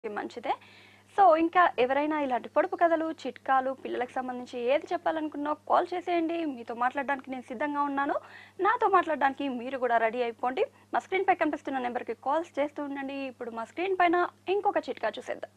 మంచిదే సో ఇంకా ఎవరైనా ఇలాంటి పొడుపు కథలు చిట్కాలు పిల్లలకు సంబంధించి ఏది చెప్పాలనుకున్నా కాల్ చేసేయండి మీతో మాట్లాడడానికి నేను సిద్ధంగా ఉన్నాను నాతో మాట్లాడడానికి మీరు కూడా రెడీ అయిపోండి మా స్క్రీన్ పై కనిపిస్తున్న నెంబర్కి కాల్స్ చేస్తూ ఉండండి ఇప్పుడు మా స్క్రీన్ పైన ఇంకొక చిట్కా చూసేద్దాం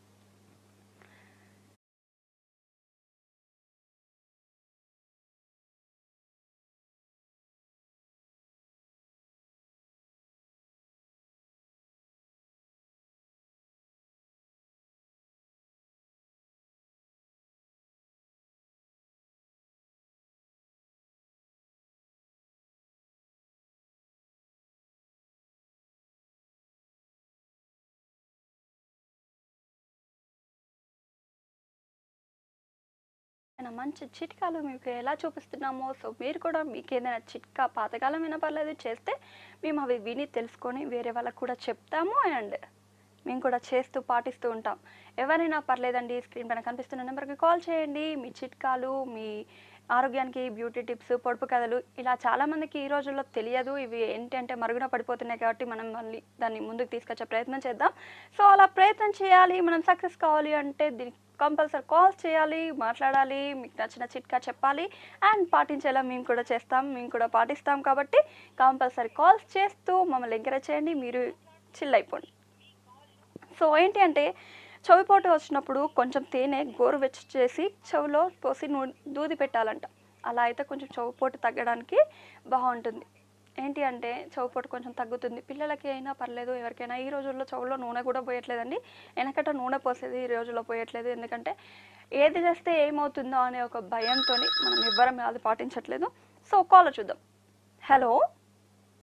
ఏదైనా మంచి చిట్కాలు మీకు ఎలా చూపిస్తున్నామో సో మీరు కూడా మీకు ఏదైనా చిట్కా పాతకాలం అయినా పర్లేదు చేస్తే మేము అవి విని తెలుసుకొని వేరే వాళ్ళకు కూడా చెప్తాము అండ్ మేము కూడా చేస్తూ పాటిస్తూ ఉంటాం ఎవరైనా పర్లేదండి స్క్రీన్ పైన కనిపిస్తున్న నెంబర్కి కాల్ చేయండి మీ చిట్కాలు మీ ఆరోగ్యానికి బ్యూటీ టిప్స్ పొడుపు కథలు ఇలా చాలామందికి ఈ రోజుల్లో తెలియదు ఇవి ఏంటంటే మరుగున పడిపోతున్నాయి కాబట్టి మనం మళ్ళీ దాన్ని ముందుకు తీసుకొచ్చే ప్రయత్నం చేద్దాం సో అలా ప్రయత్నం చేయాలి మనం సక్సెస్ కావాలి అంటే దీనికి కంపల్సరీ కాల్స్ చేయాలి మాట్లాడాలి మీకు నచ్చిన చిట్కా చెప్పాలి అండ్ పాటించేలా మేము కూడా చేస్తాం మేము కూడా పాటిస్తాం కాబట్టి కంపల్సరీ కాల్స్ చేస్తూ మమ్మల్ని ఎంకరేజ్ చేయండి మీరు చిల్ అయిపోండి సో ఏంటి అంటే చెవిపోటు వచ్చినప్పుడు కొంచెం తేనె గోరువెచ్చ చేసి చెవిలో పోసి నూ దూది పెట్టాలంట అలా అయితే కొంచెం చెవిపోటు తగ్గడానికి బాగుంటుంది ఏంటి అంటే చెవిపోటు కొంచెం తగ్గుతుంది పిల్లలకి అయినా పర్లేదు ఎవరికైనా ఈ రోజుల్లో చెవుల్లో నూనె కూడా పోయట్లేదండి వెనకట నూనె పోసేది ఈ రోజుల్లో పోయట్లేదు ఎందుకంటే ఏది చేస్తే ఏమవుతుందో అనే ఒక భయంతో మనం ఎవ్వరం అది పాటించట్లేదు సో కాల్ చూద్దాం హలో